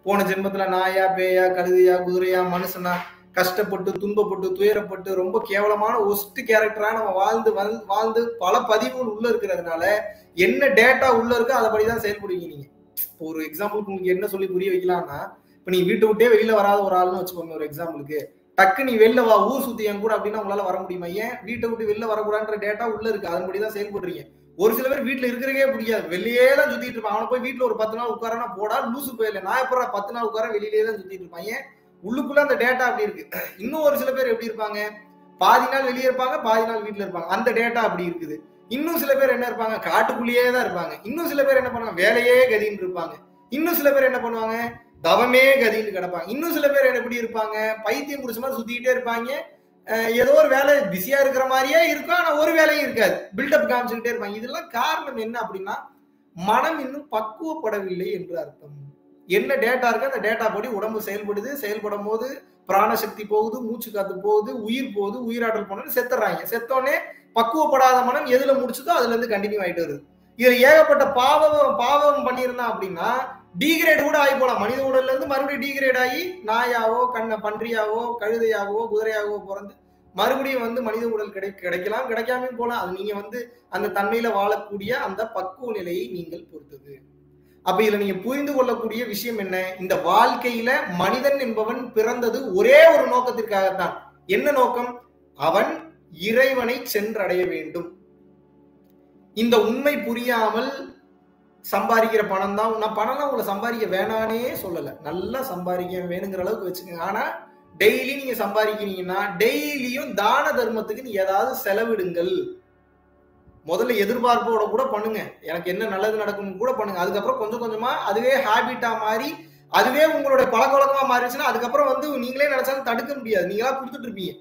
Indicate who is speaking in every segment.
Speaker 1: போன ஜென்மத்துல நாயா பேயா கழுதையா குதிரையா மனுஷனா கஷ்டப்பட்டு துன்பப்பட்டு துயரப்பட்டு ரொம்ப கேவலமான ஒஸ்ட் கேரக்டரா நம்ம வாழ்ந்து வந்து வாழ்ந்து பல பதிவுகள் உள்ள இருக்கிறதுனால என்ன டேட்டா உள்ள இருக்கோ அதைப்படி தான் செயல்படுவீங்க நீங்க இப்போ ஒரு எக்ஸாம்பிளுக்கு உங்களுக்கு என்ன சொல்லி புரிய வைக்கலாம்னா இப்ப நீ வீட்டை விட்டே வெளியில வராத ஒரு ஆள்னு வச்சுக்கோங்க ஒரு எக்ஸாம்பிளுக்கு டக்கு நீ வெளில வா ஊர் சுத்தி என் கூட அப்படின்னா உங்களால வர முடியுமா ஏன் வீட்டை விட்டு வெளில வரக்கூடாதுன்ற டேட்டா உள்ள இருக்கு அதன்படி தான் செயல்படுறீங்க ஒரு சில பேர் வீட்டுல இருக்கிறதே பிடிக்காது வெளியே தான் சுத்திட்டு இருப்பான் அவனை போய் வீட்டுல ஒரு பத்து நாள் உட்காரனா போடா லூசு போயில நான் எப்படா பத்து நாள் உட்கார வெளியிலேயே தான் சுத்திட்டு இருப்பான் ஏன் உள்ளுக்குள்ள அந்த டேட்டா அப்படி இருக்கு இன்னும் ஒரு சில பேர் எப்படி இருப்பாங்க பாதி நாள் வெளியே இருப்பாங்க பாதி நாள் வீட்டுல இருப்பாங்க அந்த டேட்டா அப்படி இருக்குது இன்னும் சில பேர் என்ன இருப்பாங்க காட்டுக்குள்ளேயே தான் இருப்பாங்க இன்னும் சில பேர் என்ன பண்ணுவாங்க வேலையே கதின்னு இருப்பாங்க இன்னும் சில பேர் என்ன பண்ணுவாங்க தவமே கதின்னு கிடப்பாங்க இன்னும் சில பேர் எப்படி இருப்பாங்க பைத்தியம் முடிச்ச மாதிரி சுத்திக்கிட்டே இருப்பாங்க அஹ் ஏதோ ஒரு வேலை பிஸியா இருக்கிற மாதிரியே இருக்கும் ஆனா ஒரு வேலையும் இருக்காது பில்டப் காமிச்சுக்கிட்டே இருப்பாங்க இதெல்லாம் காரணம் என்ன அப்படின்னா மனம் இன்னும் பக்குவப்படவில்லை என்று அர்த்தம் என்ன டேட்டா இருக்கு அந்த டேட்டா படி உடம்பு செயல்படுது செயல்படும் போது பிராணசக்தி போகுது மூச்சு காத்து போகுது உயிர் போகுது உயிராற்றல் போனது செத்துறாங்க செத்தோடனே பக்குவப்படாத மனம் எதுல முடிச்சதோ அதுல இருந்து கண்டினியூ ஆயிட்டு வருது இதுல ஏகப்பட்ட பாவம் பாவம் பண்ணியிருந்தான் அப்படின்னா டீகிரேட் கூட ஆகி போலாம் மனித உடல்ல இருந்து மறுபடியும் டீகிரேட் ஆகி நாயாவோ கண்ண பன்றியாவோ கழுதையாகவோ குதிரையாகவோ பிறந்து மறுபடியும் வந்து மனித உடல் கிடை கிடைக்கலாம் கிடைக்காமையும் போலாம் அது நீங்க வந்து அந்த தன்மையில வாழக்கூடிய அந்த பக்குவ நிலையை நீங்கள் பொறுத்தது அப்ப இதுல நீங்க புரிந்து கொள்ளக்கூடிய விஷயம் என்ன இந்த வாழ்க்கையில மனிதன் என்பவன் பிறந்தது ஒரே ஒரு நோக்கத்திற்காகத்தான் என்ன நோக்கம் அவன் இறைவனை சென்றடைய வேண்டும் இந்த உண்மை புரியாமல் சம்பாதிக்கிற பணம் தான் நான் பணம்லாம் உங்களை சம்பாதிக்க வேணானே சொல்லல நல்லா சம்பாதிக்க வேணுங்கிற அளவுக்கு வச்சுக்கோங்க ஆனா டெய்லி நீங்க சம்பாதிக்கிறீங்கன்னா டெய்லியும் தான தர்மத்துக்கு நீங்க ஏதாவது செலவிடுங்கள் முதல்ல எதிர்பார்ப்போட கூட பண்ணுங்க எனக்கு என்ன நல்லது நடக்கும்னு கூட பண்ணுங்க அதுக்கப்புறம் கொஞ்சம் கொஞ்சமா அதுவே ஹேபிட்டா மாறி அதுவே உங்களுடைய பழக்க வழக்கமா மாறிடுச்சுன்னா அதுக்கப்புறம் வந்து நீங்களே நினைச்சாலும் தடுக்க முடியாது நீங்களா கொடுத்துட்டு இருப்பீங்க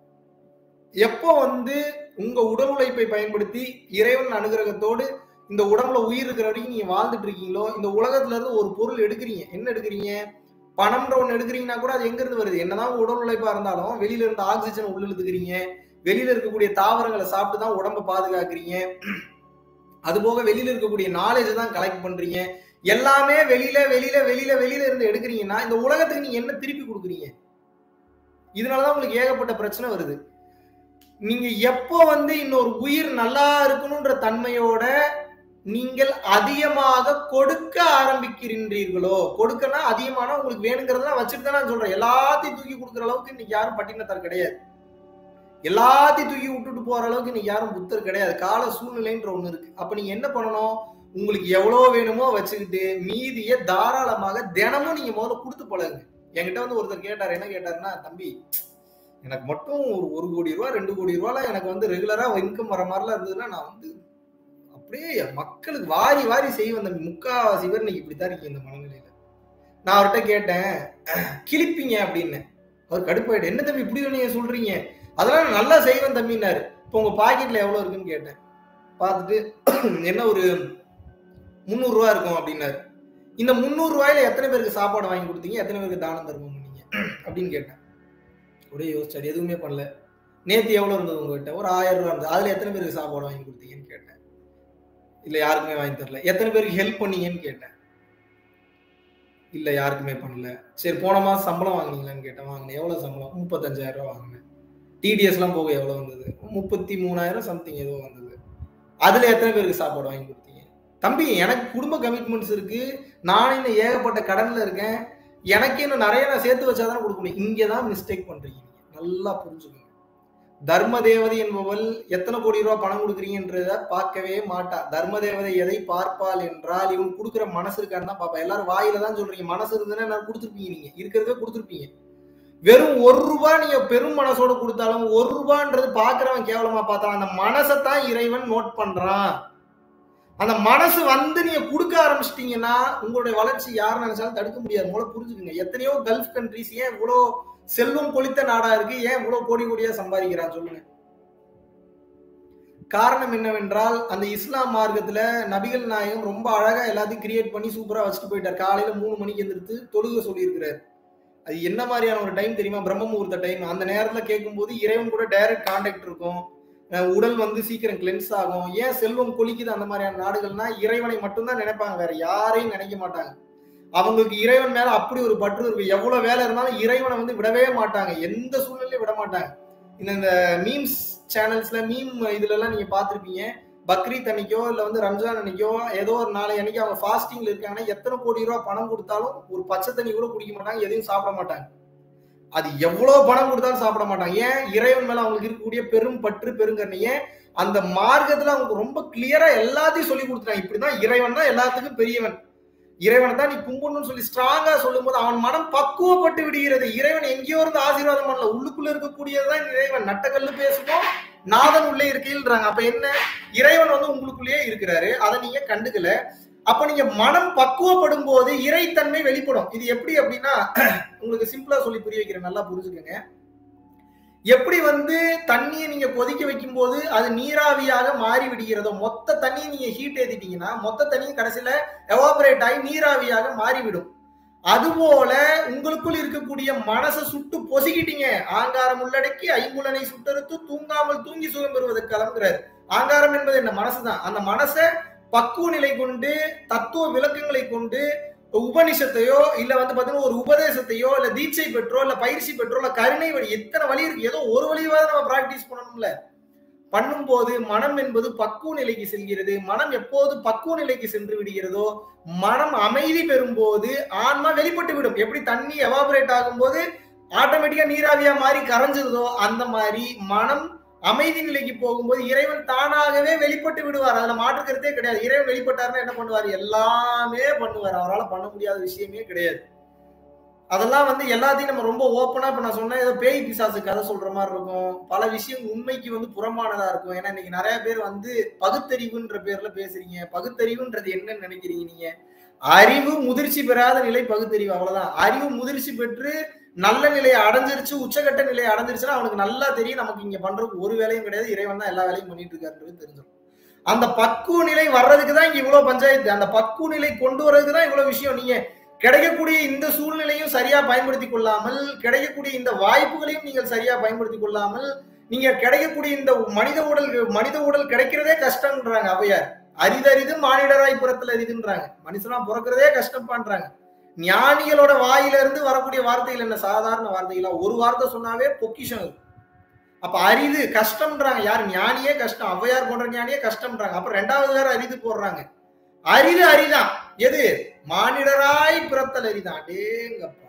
Speaker 1: எப்போ வந்து உங்க உடல் உழைப்பை பயன்படுத்தி இறைவன் அனுகிரகத்தோடு இந்த உடம்புல உயிர் இருக்கிற வரைக்கும் நீங்க வாழ்ந்துட்டு இருக்கீங்களோ இந்த உலகத்துல இருந்து ஒரு பொருள் எடுக்கிறீங்க என்ன எடுக்கிறீங்க பணம்ன்ற ஒண்ணு எடுக்கிறீங்கன்னா கூட அது எங்க இருந்து வருது என்னதான் உடல் உழைப்பா இருந்தாலும் வெளியில இருந்து ஆக்சிஜன் உள்ள இழுத்துக்கிறீங்க வெளியில இருக்கக்கூடிய தாவரங்களை சாப்பிட்டு தான் உடம்ப பாதுகாக்கிறீங்க அது போக வெளியில இருக்கக்கூடிய நாலேஜ் தான் கலெக்ட் பண்றீங்க எல்லாமே வெளியில வெளியில வெளியில வெளியில இருந்து எடுக்கிறீங்கன்னா இந்த உலகத்துக்கு நீங்க என்ன திருப்பி கொடுக்குறீங்க இதனாலதான் உங்களுக்கு ஏகப்பட்ட பிரச்சனை வருது நீங்க எப்போ வந்து இன்னொரு உயிர் நல்லா இருக்கணும்ன்ற தன்மையோட நீங்கள் அதிகமாக கொடுக்க ஆரம்பிக்கின்றீர்களோ கொடுக்கனா அதிகமான உங்களுக்கு வேணுங்கிறதெல்லாம் வச்சுட்டு தான் நான் சொல்றேன் எல்லாத்தையும் தூக்கி கொடுக்குற அளவுக்கு இன்னைக்கு யாரும் பட்டினத்தார் கிடையாது எல்லாத்தையும் தூக்கி விட்டுட்டு போற அளவுக்கு இன்னைக்கு யாரும் புத்தர் கிடையாது கால சூழ்நிலைன்ற ஒண்ணு இருக்கு அப்ப நீங்க என்ன பண்ணணும் உங்களுக்கு எவ்வளவு வேணுமோ வச்சுக்கிட்டு மீதிய தாராளமாக தினமும் நீங்க முதல்ல கொடுத்து பழகுங்க என்கிட்ட வந்து ஒருத்தர் கேட்டார் என்ன கேட்டாருன்னா தம்பி எனக்கு மட்டும் ஒரு ஒரு கோடி ரூபா ரெண்டு கோடி ரூபால எனக்கு வந்து ரெகுலரா இன்கம் வர மாதிரிலாம் இருந்ததுன்னா நான் வந்து அப்படியே மக்களுக்கு வாரி வாரி செய்வேன் தம்பி முக்காவாசி பேர் இன்னைக்கு இப்படித்தான் இருக்கீங்க இந்த மனநிலையில நான் அவர்கிட்ட கேட்டேன் கிழிப்பீங்க அப்படின்னு அவர் கடுப்பாயிட்டு என்ன தம்பி இப்படி நீங்க சொல்றீங்க அதெல்லாம் நான் நல்லா செய்வேன் தம்பின்னாரு இப்போ உங்க பாக்கெட்ல எவ்வளவு இருக்குன்னு கேட்டேன் பார்த்துட்டு என்ன ஒரு முந்நூறு ரூபா இருக்கும் அப்படின்னாரு இந்த முந்நூறு ரூபாயில எத்தனை பேருக்கு சாப்பாடு வாங்கி கொடுத்தீங்க எத்தனை பேருக்கு தானம் தர்மம் பண்ணீங்க அப்படின்னு கேட்டேன் ஒரே யோசிச்சாரு எதுவுமே பண்ணல நேத்து எவ்வளவு இருந்தது உங்ககிட்ட ஒரு ஆயிரம் ரூபா இருந்தது அதுல எத்தனை பேருக்கு சாப்பாடு வாங்கி கொடுத்தீங்கன்னு கேட்டேன் இல்ல யாருக்குமே வாங்கி தரல எத்தனை பேருக்கு ஹெல்ப் பண்ணீங்கன்னு கேட்டேன் இல்ல யாருக்குமே பண்ணல சரி போன மாசம் சம்பளம் வாங்குனீங்களான்னு கேட்டேன் வாங்கினேன் எவ்வளவு சம்பளம் முப்பத்தஞ்சாயிரம் ரூபா வாங்கினேன் டிடிஎஸ் எல்லாம் போக எவ்வளவு வந்தது முப்பத்தி மூணாயிரம் சம்திங் ஏதோ வந்தது அதுல எத்தனை பேருக்கு சாப்பாடு வாங்கி கொடுத்தீங்க தம்பி எனக்கு குடும்ப கமிட்மெண்ட்ஸ் இருக்கு நான் இன்னும் ஏகப்பட்ட கடன்ல இருக்கேன் எனக்கு இன்னும் நிறைய நான் சேர்த்து வச்சாதான் கொடுக்க முடியும் இங்கதான் மிஸ்டேக் பண்றீங்க நீங்க நல்லா புரிஞ்சுக்கோங்க தர்ம தேவதை என்பவள் எத்தனை கோடி ரூபாய் பணம் கொடுக்குறீங்கன்றத பார்க்கவே மாட்டா தர்ம தேவதை எதை பார்ப்பாள் என்றால் இவங்க கொடுக்குற மனசு இருக்கான்னு தான் பாப்பா எல்லாரும் வாயில தான் சொல்றீங்க மனசு இருந்ததுன்னா நான் கொடுத்துருப்பீங்க நீங்க இருக்கிறதே கொடுத்துருப்பீங்க வெறும் ஒரு ரூபாய் நீங்க பெரும் மனசோட கொடுத்தாலும் ஒரு ரூபான்றது பாக்குறவன் கேவலமா பார்த்தான் அந்த மனசை தான் இறைவன் நோட் பண்றான் அந்த மனசு வந்து நீங்க கொடுக்க ஆரம்பிச்சிட்டீங்கன்னா உங்களுடைய வளர்ச்சி யார் நினைச்சாலும் தடுக்க முடியாது மூலம் புரிஞ்சுக்குங்க எத்தனையோ கல்ஃப் கண்ட்ரிஸ் ஏன் இவ்வளோ செல்வம் கொளித்த நாடா இருக்கு ஏன் இவ்வளவு கோடி கோடியா சம்பாதிக்கிறான் சொல்லுங்க காரணம் என்னவென்றால் அந்த இஸ்லாம் மார்க்கத்துல நபிகள் நாயகம் ரொம்ப அழகா எல்லாத்தையும் கிரியேட் பண்ணி சூப்பரா வச்சுட்டு போயிட்டார் காலையில மூணு மணிக்கு எந்திரித்து தொழுக சொல்லியிருக்கிறார் அது என்ன மாதிரியான ஒரு டைம் தெரியுமா பிரம்ம முகூர்த்த டைம் அந்த நேரத்துல கேட்கும்போது இறைவன் கூட டைரக்ட் கான்டாக்ட் இருக்கும் உடல் வந்து சீக்கிரம் கிளென்ஸ் ஆகும் ஏன் செல்வம் கொலிக்குது அந்த மாதிரியான நாடுகள்னா இறைவனை மட்டும்தான் நினைப்பாங்க வேற யாரையும் நினைக்க மாட்டாங்க அவங்களுக்கு இறைவன் மேல அப்படி ஒரு பற்று இருக்கு எவ்வளவு வேலை இருந்தாலும் இறைவனை வந்து விடவே மாட்டாங்க எந்த சூழ்நிலையும் விட மாட்டாங்க இந்த இந்த மீம்ஸ் சேனல்ஸ்ல மீம் இதுல எல்லாம் நீங்க பார்த்திருப்பீங்க பக்ரீத் அன்னைக்கோ இல்ல வந்து ரம்ஜான் அன்னைக்கோ ஏதோ ஒரு நாளை அன்னைக்கு அவங்க ஃபாஸ்டிங்ல இருக்காங்கன்னா எத்தனை கோடி ரூபாய் பணம் கொடுத்தாலும் ஒரு பச்சை தண்ணி கூட குடிக்க மாட்டாங்க எதையும் சாப்பிட மாட்டாங்க அது எவ்வளவு பணம் கொடுத்தாலும் சாப்பிட மாட்டாங்க ஏன் இறைவன் மேல அவங்களுக்கு இருக்கக்கூடிய பெரும் பற்று பெருங்கருணை ஏன் அந்த மார்க்கத்துல அவங்க ரொம்ப கிளியரா எல்லாத்தையும் சொல்லி கொடுத்துட்டாங்க இப்படிதான் இறைவன் தான் எல்லாத்துக்கும் பெரியவன் இறைவனை தான் நீ கும்பிடணும்னு சொல்லி ஸ்ட்ராங்கா சொல்லும் போது அவன் மனம் பக்குவப்பட்டு விடுகிறது இறைவன் எங்கேயோ இருந்து ஆசீர்வாதம் பண்ணல உள்ளுக்குள்ள இருக்கக்கூடியதுதான் இறைவன் நட்டக்கல்லு பேசுவோம் நாதன் உள்ளே இருக்கையில்றாங்க அப்ப என்ன இறைவன் வந்து உங்களுக்குள்ளேயே இருக்கிறாரு அதை நீங்க கண்டுக்கல அப்ப நீங்க மனம் பக்குவப்படும் போது இறைத்தன்மை வெளிப்படும் இது எப்படி அப்படின்னா உங்களுக்கு சிம்பிளா சொல்லி புரிய வைக்கிறேன் நல்லா புரிஞ்சுக்கங்க எப்படி வந்து தண்ணியை நீங்க கொதிக்க வைக்கும் போது அது நீராவியாக மாறி விடுகிறதோ மொத்த தண்ணியை நீங்க ஹீட் ஏத்திட்டீங்கன்னா மொத்த தண்ணியும் கடைசியில எவாபரேட் ஆகி நீராவியாக மாறிவிடும் அதுபோல உங்களுக்குள் இருக்கக்கூடிய மனசை சுட்டு பொசுக்கிட்டீங்க ஆங்காரம் உள்ளடக்கி ஐம்புலனை சுட்டறுத்து தூங்காமல் தூங்கி சுகம் பெறுவதற்கு கிளம்புறாரு ஆங்காரம் என்பது என்ன மனசுதான் அந்த மனசை பக்குவ நிலை கொண்டு தத்துவ விளக்கங்களை கொண்டு உபனிஷத்தையோ இல்ல வந்து பாத்தீங்கன்னா ஒரு உபதேசத்தையோ இல்ல தீட்சை பெற்றோ இல்ல பயிற்சி பெற்றோ இல்ல கருணை வழி எத்தனை வழி இருக்கு ஏதோ ஒரு வழியாவது நம்ம பிராக்டிஸ் பண்ணணும்ல பண்ணும்போது மனம் என்பது பக்குவ நிலைக்கு செல்கிறது மனம் எப்போது பக்குவ நிலைக்கு சென்று விடுகிறதோ மனம் அமைதி பெறும்போது ஆன்மா வெளிப்பட்டு விடும் எப்படி தண்ணி எவாபரேட் ஆகும்போது ஆட்டோமேட்டிக்கா நீராவியா மாறி கரைஞ்சிருதோ அந்த மாதிரி மனம் அமைதி நிலைக்கு போகும்போது இறைவன் தானாகவே வெளிப்பட்டு விடுவார் அதுல மாற்றுக்கிறதே கிடையாது இறைவன் வெளிப்பட்டாருன்னா என்ன பண்ணுவார் எல்லாமே பண்ணுவார் அவரால் பண்ண முடியாத விஷயமே கிடையாது அதெல்லாம் வந்து எல்லாத்தையும் நம்ம ரொம்ப ஓப்பனா இப்ப நான் சொன்னேன் ஏதோ பேய் பிசாசு கதை சொல்ற மாதிரி இருக்கும் பல விஷயம் உண்மைக்கு வந்து புறமானதா இருக்கும் ஏன்னா இன்னைக்கு நிறைய பேர் வந்து பகுத்தறிவுன்ற பேர்ல பேசுறீங்க பகுத்தறிவுன்றது என்னன்னு நினைக்கிறீங்க நீங்க அறிவு முதிர்ச்சி பெறாத நிலை பகுத்தறிவு அவ்வளவுதான் அறிவு முதிர்ச்சி பெற்று நல்ல நிலையை அடைஞ்சிருச்சு உச்சகட்ட நிலையை அடைஞ்சிருச்சுன்னா அவனுக்கு நல்லா தெரியும் நமக்கு இங்க பண்றதுக்கு ஒரு வேலையும் கிடையாது இறைவன் தான் எல்லா வேலையும் பண்ணிட்டு இருக்காருன்றது தெரிஞ்சிடும் அந்த பக்குவ நிலை வர்றதுக்கு தான் இங்க இவ்வளவு பஞ்சாயத்து அந்த பக்குவ நிலை கொண்டு வர்றதுக்கு தான் இவ்வளவு விஷயம் நீங்க கிடைக்கக்கூடிய இந்த சூழ்நிலையும் சரியா பயன்படுத்தி கொள்ளாமல் கிடைக்கக்கூடிய இந்த வாய்ப்புகளையும் நீங்கள் சரியா பயன்படுத்தி கொள்ளாமல் நீங்க கிடைக்கக்கூடிய இந்த மனித உடல் மனித உடல் கிடைக்கிறதே கஷ்டம்ன்றாங்க அவையார் அரிதரிது மானிடராய் புறத்தில் அரிதுன்றாங்க மனுஷனா பிறக்கிறதே கஷ்டம் பண்றாங்க ஞானிகளோட வாயில இருந்து வரக்கூடிய வார்த்தைகள் என்ன சாதாரண வார்த்தைகளா ஒரு வார்த்தை சொன்னாவே பொக்கிஷம் அப்ப அரிது கஷ்டம்ன்றாங்க யார் ஞானியே கஷ்டம் ஔவையார் போன்ற ஞானியே கஷ்டம்ன்றாங்க அப்புறம் ரெண்டாவது வேற அரிது போடுறாங்க அரிது அரிதான் எது மானிடராய் பிறத்தல் அரிதான் அடேங்கப்பா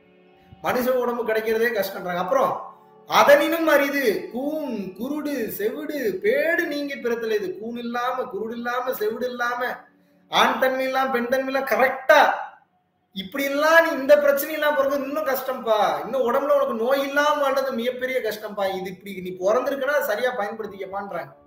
Speaker 1: மனுஷ உடம்பு கிடைக்கிறதே கஷ்டம்ன்றாங்க அப்புறம் அதனினும் அரிது கூன் குருடு செவிடு பேடு நீங்கி பிறத்தல் இது கூன் இல்லாம குருடு இல்லாம செவிடு இல்லாம ஆண் தன்மை இல்லாம பெண் தன்மை இல்லாம கரெக்டா இப்படி எல்லாம் நீ இந்த பிரச்சனை எல்லாம் பிறகு இன்னும் கஷ்டம்ப்பா இன்னும் உடம்புல உனக்கு நோய் இல்லாம வாழ்றது மிகப்பெரிய கஷ்டம்ப்பா இது இப்படி நீ பிறந்திருக்குன்னா சரியா பயன்படுத்திக்கப்பான்றாங்க